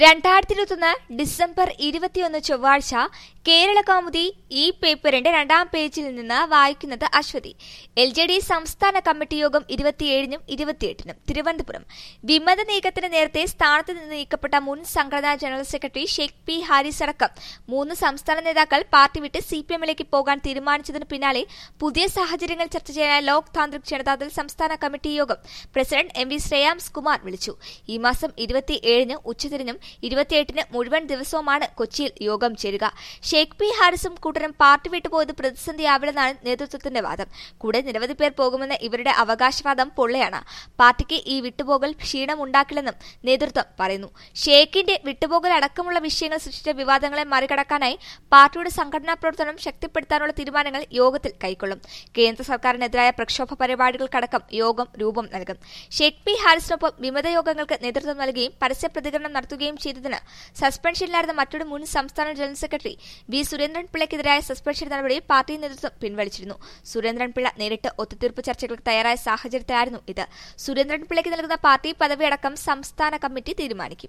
രണ്ടായിരത്തി ഇരുപത്തൊന്ന് ഡിസംബർ ഇരുപത്തിയൊന്ന് ചൊവ്വാഴ്ച കേരള കൗമുദി ഈ പേപ്പറിന്റെ രണ്ടാം പേജിൽ നിന്ന് വായിക്കുന്നത് അശ്വതി എൽ ജെ ഡി സംസ്ഥാന കമ്മിറ്റി യോഗം ഇരുപത്തിയേഴിനും ഇരുപത്തിയെട്ടിനും തിരുവനന്തപുരം വിമത നീക്കത്തിന് നേരത്തെ സ്ഥാനത്ത് നിന്ന് നീക്കപ്പെട്ട മുൻ സംഘടനാ general secretary Sheikh P Haris അടക്കം മൂന്ന് സംസ്ഥാന നേതാക്കൾ പാർട്ടി വിട്ട് സി പി എമ്മിലേക്ക് പോകാൻ തീരുമാനിച്ചതിന് പിന്നാലെ പുതിയ സാഹചര്യങ്ങൾ ചർച്ച ചെയ്യാൻ ലോക് താന്ത്രിക് ജനതാദൾ സംസ്ഥാന കമ്മിറ്റി യോഗം president M V Shreyams Kumar വിളിച്ചു ഈ മാസം ഇരുപത്തിയേഴിന് ഉച്ചതിരിഞ്ഞും ഇരുപത്തിയെട്ടിന് മുഴുവൻ ദിവസവുമാണ് കൊച്ചിയിൽ യോഗം ചേരുക ഷെയ്ഖ് പി ഹാരിസും കൂട്ടരും പാർട്ടി വിട്ടുപോയത് പ്രതിസന്ധിയാവില്ലെന്നാണ് നേതൃത്വത്തിന്റെ വാദം കൂടെ നിരവധി പേർ പോകുമെന്ന ഇവരുടെ അവകാശവാദം പൊള്ളയാണ് പാർട്ടിക്ക് ഈ വിട്ടുപോകൽ ക്ഷീണമുണ്ടാക്കില്ലെന്നും നേതൃത്വം പറയുന്നു ഷേഖിന്റെ വിട്ടുപോകൽ അടക്കമുള്ള വിഷയങ്ങൾ സൃഷ്ടിച്ച വിവാദങ്ങളെ മറികടക്കാനായി പാർട്ടിയുടെ സംഘടനാ പ്രവർത്തനം ശക്തിപ്പെടുത്താനുള്ള തീരുമാനങ്ങൾ യോഗത്തിൽ കൈക്കൊള്ളും കേന്ദ്ര സർക്കാരിനെതിരായ പ്രക്ഷോഭ പരിപാടികൾക്കടക്കം യോഗം രൂപം നൽകും ഷെയ്ഖ് പി ഹാരിസിനൊപ്പം വിമത യോഗങ്ങൾക്ക് നേതൃത്വം നൽകുകയും പരസ്യ പ്രതികരണം നടത്തുകയും ചെയ്തതിന് സസ്പെൻഷനിലായിരുന്ന മറ്റൊരു മുൻ സംസ്ഥാന ജനറൽ സെക്രട്ടറി വി സുരേന്ദ്രൻ പിള്ളയ്ക്കെതിരായ സസ്പെൻഷൻ നടപടി പാർട്ടി നേതൃത്വം പിൻവലിച്ചിരുന്നു സുരേന്ദ്രൻ പിള്ള നേരിട്ട് ഒത്തുതീർപ്പ് ചർച്ചകൾക്ക് തയ്യാറായ സാഹചര്യത്തിലായിരുന്നു ഇത് സുരേന്ദ്രൻ പിള്ളയ്ക്ക് നൽകുന്ന പാർട്ടി പദവിയടക്കം സംസ്ഥാന കമ്മിറ്റി തീരുമാനിക്കും